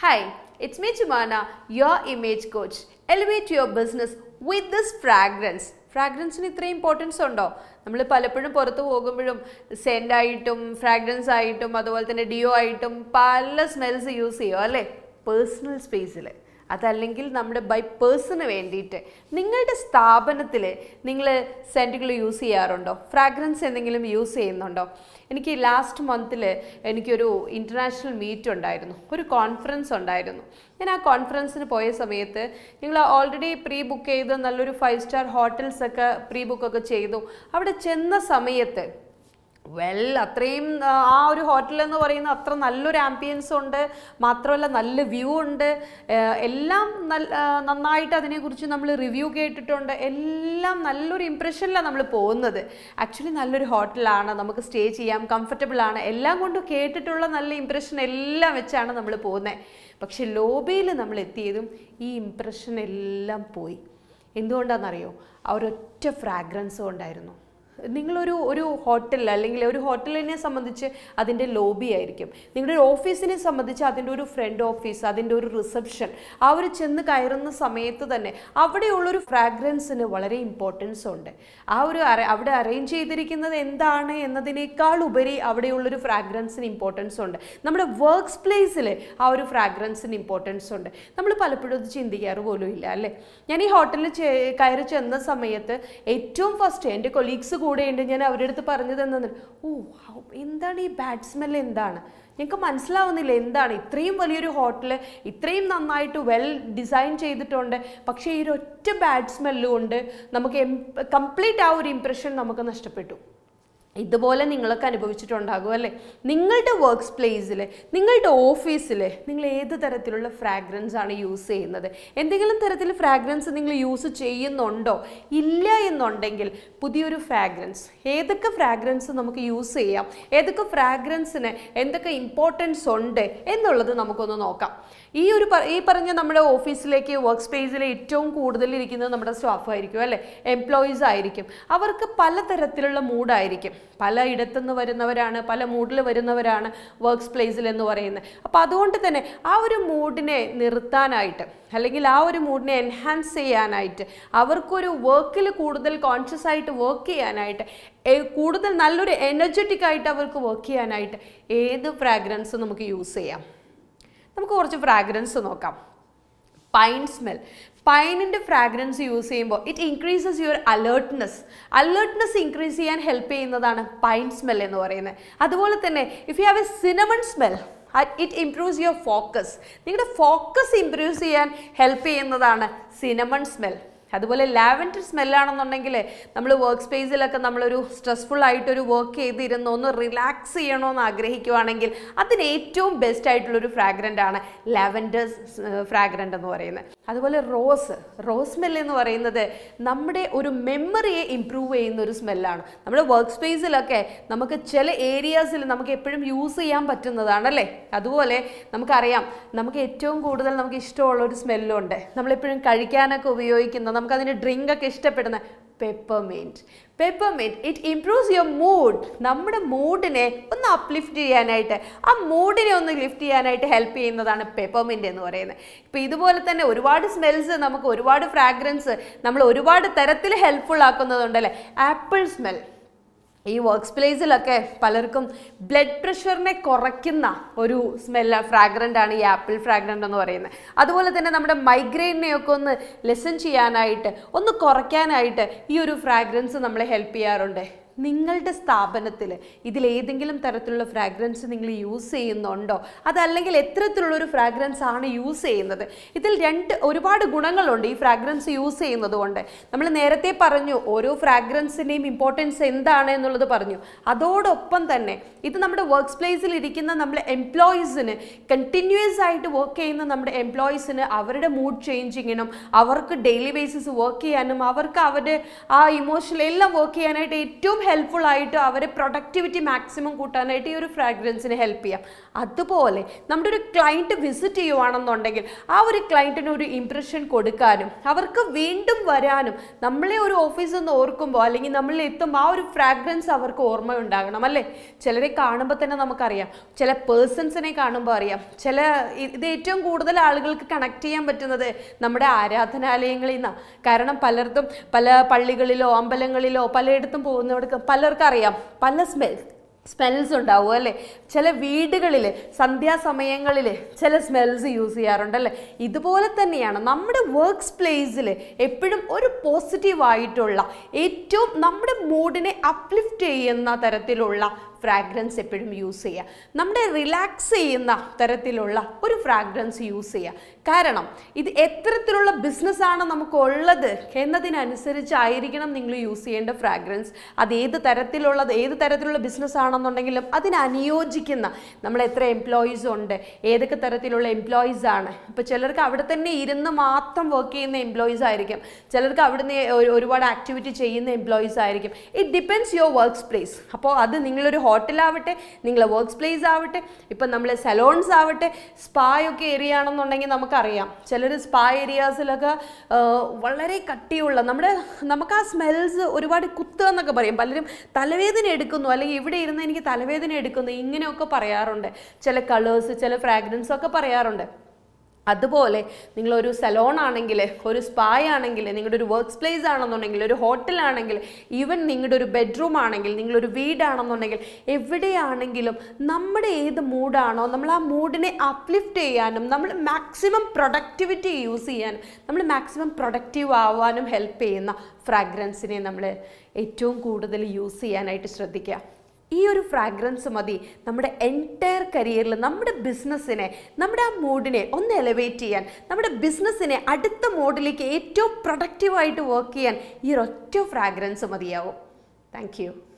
Hi, it's me Chumana, your image coach. Elevate your business with this fragrance. ഫ്രാഗ്രൻസിന് ഇത്ര importance ഉണ്ടോ നമ്മൾ പലപ്പോഴും പുറത്ത് പോകുമ്പോഴും സെൻ്റ് ആയിട്ടും ഫ്രാഗ്രൻസ് ആയിട്ടും അതുപോലെ തന്നെ ഡിയോ ആയിട്ടും പല സ്മെൽസ് യൂസ് ചെയ്യും അല്ലേ പേഴ്സണൽ സ്പേസിൽ അതല്ലെങ്കിൽ നമ്മുടെ ബൈ പേഴ്സണ് വേണ്ടിയിട്ട് നിങ്ങളുടെ സ്ഥാപനത്തിൽ നിങ്ങൾ സെൻറ്റുകൾ യൂസ് ചെയ്യാറുണ്ടോ ഫ്രാഗ്രൻസ് എന്തെങ്കിലും യൂസ് ചെയ്യുന്നുണ്ടോ എനിക്ക് ലാസ്റ്റ് മന്തിൽ എനിക്കൊരു ഇൻ്റർനാഷണൽ മീറ്റ് ഉണ്ടായിരുന്നു ഒരു കോൺഫറൻസ് ഉണ്ടായിരുന്നു ഞാൻ ആ കോൺഫറൻസിന് പോയ സമയത്ത് ഞങ്ങൾ ഓൾറെഡി പ്രീ ബുക്ക് ചെയ്ത് നല്ലൊരു ഫൈവ് സ്റ്റാർ ഹോട്ടൽസ് ഒക്കെ പ്രീ ബുക്കൊക്കെ ചെയ്തു അവിടെ ചെന്ന സമയത്ത് വെൽ അത്രയും ആ, ആ ഒരു ഹോട്ടൽ എന്ന് പറയുന്ന അത്ര നല്ലൊരു ആംബിയൻസ് ഉണ്ട് മാത്രമല്ല നല്ല വ്യൂ ഉണ്ട് ആ, എല്ലാം നല്ല ആ, നന്നായിട്ട് അതിനെക്കുറിച്ച് നമ്മൾ റിവ്യൂ കേട്ടിട്ടുണ്ട് എല്ലാം നല്ലൊരു ഇമ്പ്രഷനിലാണ് നമ്മൾ പോകുന്നത് ആക്ച്വലി നല്ലൊരു ഹോട്ടലാണ് നമുക്ക് സ്റ്റേ ചെയ്യാം കംഫർട്ടബിൾ ആണ് എല്ലാം കൊണ്ടും കേട്ടിട്ടുള്ള നല്ല ഇമ്പ്രഷൻ എല്ലാം വെച്ചാണ് നമ്മൾ പോകുന്നത് പക്ഷെ ലോബിയിൽ നമ്മൾ എത്തിയതും ഈ ഇമ്പ്രഷൻ എല്ലാം പോയി എന്തുകൊണ്ടാണെന്നറിയോ ആ ഒരൊറ്റ ഫ്രാഗ്രൻസും ഉണ്ടായിരുന്നു നിങ്ങളൊരു ഒരു ഹോട്ടൽ അല്ലെങ്കിൽ ഒരു ഹോട്ടലിനെ സംബന്ധിച്ച് അതിൻ്റെ ലോബി ആയിരിക്കും നിങ്ങളുടെ ഒരു ഓഫീസിനെ സംബന്ധിച്ച് അതിൻ്റെ ഒരു ഫ്രണ്ട് ഓഫീസ് അതിൻ്റെ ഒരു റിസപ്ഷൻ ആ ഒരു ചെന്ന് കയറുന്ന സമയത്ത് തന്നെ അവിടെയുള്ളൊരു ഫ്രാഗ്രൻസിന് വളരെ ഇമ്പോർട്ടൻസ് ഉണ്ട് ആ ഒരു അറ- അവിടെ അറേഞ്ച് ചെയ്തിരിക്കുന്നത് എന്താണ് എന്നതിനേക്കാൾ ഉപരി അവിടെയുള്ളൊരു ഫ്രാഗ്രൻസിന് ഇമ്പോർട്ടൻസ് ഉണ്ട് നമ്മുടെ വർക്ക്സ് പ്ലേസിൽ ആ ഒരു ഫ്രാഗ്രൻസിന് ഇമ്പോർട്ടൻസ് ഉണ്ട് നമ്മൾ പലപ്പോഴും അത് ചിന്തിക്കാറ് പോലും ഇല്ല അല്ലേ ഞാൻ ഈ ഹോട്ടലിൽ ചെ- കയറി ചെന്ന സമയത്ത് ഏറ്റവും ഫസ്റ്റ് എൻ്റെ കൊളീഗ്സ് കൂടെയുണ്ട് ഞാൻ അവരുടെ അടുത്ത് പറഞ്ഞത് എന്തെന്ന് ഓ ഹൗ- എന്താണ് ഈ ബാഡ് സ്മെൽ എന്താണ് ഞങ്ങൾക്ക് മനസ്സിലാവുന്നില്ല എന്താണ് ഇത്രയും വലിയൊരു ഹോട്ടൽ ഇത്രയും നന്നായിട്ട് വെൽ ഡിസൈൻ ചെയ്തിട്ടുണ്ട് പക്ഷേ ഈ ഒരു ഒറ്റ ബാഡ് സ്മെല്ല് കൊണ്ട് നമുക്ക് കംപ്ലീറ്റ് ആ ഒരു ഇംപ്രഷൻ നമുക്ക് നഷ്ടപ്പെട്ടു ഇതുപോലെ നിങ്ങളൊക്കെ അനുഭവിച്ചിട്ടുണ്ടാകും അല്ലേ നിങ്ങളുടെ വർക്ക് പ്ലേസിൽ നിങ്ങളുടെ ഓഫീസിൽ നിങ്ങൾ ഏത് തരത്തിലുള്ള ഫ്രാഗ്രൻസ് ആണ് യൂസ് ചെയ്യുന്നത് എന്തെങ്കിലും തരത്തിൽ ഫ്രാഗ്രൻസ് നിങ്ങൾ യൂസ് ചെയ്യുന്നുണ്ടോ ഇല്ല എന്നുണ്ടെങ്കിൽ പുതിയൊരു ഫ്രാഗ്രൻസ് ഏതൊക്കെ ഫ്രാഗ്രൻസ് നമുക്ക് യൂസ് ചെയ്യാം ഏതൊക്കെ ഫ്രാഗ്രൻസിന് എന്തൊക്കെ ഇമ്പോർട്ടൻസ് ഉണ്ട് എന്നുള്ളത് നമുക്കൊന്ന് നോക്കാം ഈ ഒരു പ- ഈ പറഞ്ഞ നമ്മുടെ ഓഫീസിലേക്ക് വർക്ക് സ്പേസിൽ ഏറ്റവും കൂടുതൽ ഇരിക്കുന്നത് നമ്മുടെ സ്റ്റാഫ് ആയിരിക്കും അല്ലേ എംപ്ലോയീസ് ആയിരിക്കും അവർക്ക് പലതരത്തിലുള്ള മൂഡായിരിക്കും പല ഇടത്തുനിന്ന് വരുന്നവരാണ് പല മൂഡിൽ വരുന്നവരാണ് വർക്ക് പ്ലേസിൽ എന്ന് പറയുന്നത് അപ്പോൾ അതുകൊണ്ട് തന്നെ ആ ഒരു മൂഡിനെ നിർത്താനായിട്ട് അല്ലെങ്കിൽ ആ ഒരു മൂഡിനെ എൻഹാൻസ് ചെയ്യാനായിട്ട് അവർക്കൊരു വർക്കിൽ കൂടുതൽ കോൺഷ്യസ് ആയിട്ട് വർക്ക് ചെയ്യാനായിട്ട് ഏ- കൂടുതൽ നല്ലൊരു എനർജറ്റിക് ആയിട്ട് അവർക്ക് വർക്ക് ചെയ്യാനായിട്ട് ഏത് ഫ്രാഗ്രൻസ് നമുക്ക് യൂസ് ചെയ്യാം നമുക്ക് കുറച്ച് ഫ്രാഗ്രൻസ് നോക്കാം പൈൻ സ്മെൽ പൈനിൻ്റെ ഫ്രാഗ്രൻസ് യൂസ് ചെയ്യുമ്പോൾ it increases your alertness alertness increase ചെയ്യാൻ ഹെൽപ്പ് ചെയ്യുന്നതാണ് പൈൻ സ്മെൽ എന്ന് പറയുന്നത് അതുപോലെ തന്നെ if you have a cinnamon smell it improves your focus നിങ്ങളുടെ ഫോക്കസ് ഇംപ്രൂവ് ചെയ്യാൻ ഹെൽപ്പ് ചെയ്യുന്നതാണ് സിനമൺ സ്മെൽ അതുപോലെ ലാവൻഡർ സ്മെല്ലാണെന്നുണ്ടെങ്കിൽ നമ്മൾ വർക്ക് സ്പേസിലൊക്കെ നമ്മളൊരു സ്ട്രെസ്ഫുൾ ആയിട്ടൊരു വർക്ക് ചെയ്തിരുന്ന് ഒന്ന് റിലാക്സ് ചെയ്യണമെന്ന് ആഗ്രഹിക്കുവാണെങ്കിൽ അതിന് ഏറ്റവും ബെസ്റ്റ് ആയിട്ടുള്ളൊരു ഫ്രാഗ്രൻ്റ് ആണ് ലാവൻഡർ ഫ്രാഗ്രൻ്റ് എന്ന് പറയുന്നത് അതുപോലെ റോസ് റോസ് സ്മെൽ എന്ന് പറയുന്നത് നമ്മുടെ ഒരു മെമ്മറിയെ ഇമ്പ്രൂവ് ചെയ്യുന്ന ഒരു സ്മെല്ലാണ് നമ്മുടെ വർക്ക് സ്പേസിലൊക്കെ നമുക്ക് ചില ഏരിയാസിൽ നമുക്ക് എപ്പോഴും യൂസ് ചെയ്യാൻ പറ്റുന്നതാണ് അല്ലേ അതുപോലെ നമുക്കറിയാം നമുക്ക് ഏറ്റവും കൂടുതൽ നമുക്ക് ഇഷ്ടമുള്ള ഒരു സ്മെല്ലുണ്ട് നമ്മളെപ്പോഴും കഴിക്കാനൊക്കെ ഉപയോഗിക്കുന്ന നമുക്കതിന് ഡ്രിങ്ക് ഒക്കെ ഇഷ്ടപ്പെടുന്ന peppermint peppermint it improves your mood നമ്മുടെ മൂഡിനെ ഒന്ന് അപ്ലിഫ്റ്റ് ചെയ്യാനായിട്ട് ആ മൂഡിനെ ഒന്ന് ലിഫ്റ്റ് ചെയ്യാനായിട്ട് ഹെൽപ്പ് ചെയ്യുന്നതാണ് പെപ്പർമെൻറ്റ് എന്ന് പറയുന്നത് ഇപ്പോൾ ഇതുപോലെ തന്നെ ഒരുപാട് സ്മെൽസ് നമുക്ക് ഒരുപാട് ഫ്രാഗ്രൻസ് നമ്മൾ ഒരുപാട് തരത്തിൽ ഹെൽപ്ഫുൾ ആക്കുന്നതുണ്ടല്ലേ ആപ്പിൾ സ്മെൽ ഈ വർക്ക് പ്ലേസിലൊക്കെ പലർക്കും ബ്ലഡ് പ്രഷറിനെ കുറയ്ക്കുന്ന ഒരു സ്മെല്ല ഫ്രാഗ്രൻ്റ് ആണ് ഈ ആപ്പിൾ ഫ്രാഗ്രൻ്റ് എന്ന് പറയുന്നത് അതുപോലെ തന്നെ നമ്മുടെ മൈഗ്രെയിനെയൊക്കെ ഒന്ന് ലെസൺ ചെയ്യാനായിട്ട് ഒന്ന് കുറയ്ക്കാനായിട്ട് ഈ ഒരു ഫ്രാഗ്രൻസ് നമ്മളെ ഹെൽപ്പ് ചെയ്യാറുണ്ട് നിങ്ങളുടെ സ്ഥാപനത്തിൽ ഇതിലേതെങ്കിലും തരത്തിലുള്ള ഫ്രാഗ്രൻസ് നിങ്ങൾ യൂസ് ചെയ്യുന്നുണ്ടോ അതല്ലെങ്കിൽ എത്തരത്തിലുള്ളൊരു ഫ്രാഗ്രൻസ് ആണ് യൂസ് ചെയ്യുന്നത് ഇതിൽ രണ്ട് ഒരുപാട് ഗുണങ്ങളുണ്ട് ഈ ഫ്രാഗ്രൻസ് യൂസ് ചെയ്യുന്നത് കൊണ്ട് നമ്മൾ നേരത്തെ പറഞ്ഞു ഓരോ ഫ്രാഗ്രൻസിൻ്റെയും ഇമ്പോർട്ടൻസ് എന്താണ് എന്നുള്ളത് പറഞ്ഞു അതോടൊപ്പം തന്നെ ഇത് നമ്മുടെ വർക്ക് പ്ലേസിൽ ഇരിക്കുന്ന നമ്മുടെ എംപ്ലോയീസിന് കണ്ടിന്യൂസ് ആയിട്ട് വർക്ക് ചെയ്യുന്ന നമ്മുടെ എംപ്ലോയീസിന് അവരുടെ മൂഡ് ചേഞ്ചിങ്ങിനും അവർക്ക് ഡെയിലി ബേസിസ് വർക്ക് ചെയ്യാനും അവർക്ക് അവരുടെ ആ ഇമോഷണൽ എല്ലാം വർക്ക് ചെയ്യാനായിട്ട് ഏറ്റവും ഹെൽപ്ഫുൾ ആയിട്ട് അവരെ പ്രൊഡക്ടിവിറ്റി മാക്സിമം കൂട്ടാനായിട്ട് ഈ ഒരു ഫ്രാഗ്രൻസിന് ഹെൽപ്പ് ചെയ്യാം അതുപോലെ നമ്മുടെ ഒരു ക്ലയൻറ്റ് വിസിറ്റ് ചെയ്യുവാണെന്നുണ്ടെങ്കിൽ ആ ഒരു ക്ലയൻറ്റിന് ഒരു ഇംപ്രഷൻ കൊടുക്കാനും അവർക്ക് വീണ്ടും വരാനും നമ്മളെ ഒരു ഓഫീസിൽ നിന്ന് ഓർക്കുമ്പോൾ അല്ലെങ്കിൽ നമ്മൾ എത്തുമ്പോൾ ആ ഒരു ഫ്രാഗ്രൻസ് അവർക്ക് ഓർമ്മ ഉണ്ടാകണം അല്ലേ ചിലരെ കാണുമ്പോൾ തന്നെ നമുക്കറിയാം ചില പേഴ്സൺസിനെ കാണുമ്പോൾ അറിയാം ചില ഇ- ഇത് ഏറ്റവും കൂടുതൽ ആളുകൾക്ക് കണക്ട് ചെയ്യാൻ പറ്റുന്നത് നമ്മുടെ ആരാധനാലയങ്ങളിൽ നിന്നാണ് കാരണം പലർക്കും പല പള്ളികളിലോ അമ്പലങ്ങളിലോ പലയിടത്തും പോകുന്നവർക്ക് പലർക്കും അറിയാം പല സ്മെൽ സ്മെൽസ് ഉണ്ടാവും അല്ലേ ചില വീടുകളിൽ സന്ധ്യാസമയങ്ങളിൽ ചില സ്മെൽസ് യൂസ് ചെയ്യാറുണ്ടല്ലേ ഇതുപോലെ തന്നെയാണ് നമ്മുടെ വർക്ക്സ് പ്ലേസിൽ എപ്പോഴും ഒരു പോസിറ്റീവായിട്ടുള്ള ഏറ്റവും നമ്മുടെ മൂഡിനെ അപ്ലിഫ്റ്റ് ചെയ്യുന്ന തരത്തിലുള്ള ഫ്രാഗ്രൻസ് എപ്പോഴും യൂസ് ചെയ്യുക നമ്മുടെ റിലാക്സ് ചെയ്യുന്ന തരത്തിലുള്ള ഒരു ഫ്രാഗ്രൻസ് യൂസ് ചെയ്യുക കാരണം ഇത് എത്തരത്തിലുള്ള ബിസിനസ്സാണ് നമുക്ക് ഉള്ളത് എന്നതിനനുസരിച്ചായിരിക്കണം നിങ്ങൾ യൂസ് ചെയ്യേണ്ട ഫ്രാഗ്രൻസ് അത് ഏത് തരത്തിലുള്ളത് ഏത് തരത്തിലുള്ള ബിസിനസ് ആണെന്നുണ്ടെങ്കിലും അതിന് അനുയോജിക്കുന്ന നമ്മൾ എത്ര എംപ്ലോയീസ് ഉണ്ട് ഏതൊക്കെ തരത്തിലുള്ള എംപ്ലോയീസ് ആണ് ഇപ്പോൾ ചിലർക്ക് അവിടെ തന്നെ ഇരുന്ന് മാത്രം വർക്ക് ചെയ്യുന്ന എംപ്ലോയീസ് ആയിരിക്കും ചിലർക്ക് അവിടുന്ന് ഒരു- ഒരുപാട് ആക്ടിവിറ്റി ചെയ്യുന്ന എംപ്ലോയീസ് ആയിരിക്കും it depends your works place അപ്പോൾ അത് നിങ്ങളൊരു ഹോട്ടലാവട്ടെ നിങ്ങളെ വർക്ക്സ് പ്ലേസ് ആവട്ടെ ഇപ്പം നമ്മൾ സലോൺസ് ആവട്ടെ സ്പാ ഒക്കെ ഏരിയ ആണെന്നുണ്ടെങ്കിൽ നമുക്കറിയാം ചിലർ സ്പാ ഏരിയാസിലൊക്കെ വളരെ കട്ടിയുള്ള നമ്മുടെ നമുക്ക് ആ സ്മെൽസ് ഒരുപാട് കുത്തുക എന്നൊക്കെ പറയും പലരും തലവേദന എടുക്കുന്നു അല്ലെങ്കിൽ ഇവിടെ ഇരുന്ന് എനിക്ക് തലവേദന എടുക്കുന്നു ഇങ്ങനെയൊക്കെ പറയാറുണ്ട് ചില കളേഴ്സ് ചില ഫ്രാഗ്രൻസ് ഒക്കെ പറയാറുണ്ട് അതുപോലെ നിങ്ങളൊരു സലോൺ ആണെങ്കിൽ ഒരു സ്പായ് ആണെങ്കിൽ നിങ്ങളുടെ ഒരു വർക്ക്സ് പ്ലേസ് ആണെന്നുണ്ടെങ്കിൽ ഒരു ഹോട്ടലാണെങ്കിൽ ഈവൻ നിങ്ങളുടെ ഒരു ബെഡ്റൂം ആണെങ്കിൽ നിങ്ങളൊരു വീടാണെന്നുണ്ടെങ്കിൽ എവിടെയാണെങ്കിലും നമ്മുടെ ഏത് മൂഡാണോ നമ്മൾ ആ മൂഡിനെ അപ്ലിഫ്റ്റ് ചെയ്യാനും നമ്മൾ മാക്സിമം പ്രൊഡക്ടിവിറ്റി യൂസ് ചെയ്യാനും നമ്മൾ മാക്സിമം പ്രൊഡക്റ്റീവ് ആവാനും ഹെൽപ്പ് ചെയ്യുന്ന ഫ്രാഗ്രൻസിനെ നമ്മൾ ഏറ്റവും കൂടുതൽ യൂസ് ചെയ്യാനായിട്ട് ശ്രദ്ധിക്കുക ഈ ഒരു ഫ്രാഗ്രൻസ് മതി നമ്മുടെ എൻറ്റയർ കരിയറിൽ നമ്മുടെ ബിസിനസ്സിനെ നമ്മുടെ ആ മൂഡിനെ ഒന്ന് എലവേറ്റ് ചെയ്യാൻ നമ്മുടെ ബിസിനസ്സിനെ അടുത്ത മോഡിലേക്ക് ഏറ്റവും പ്രൊഡക്റ്റീവായിട്ട് വർക്ക് ചെയ്യാൻ ഈ ഒരൊറ്റ ഫ്രാഗ്രൻസ് മതിയാവും താങ്ക് യു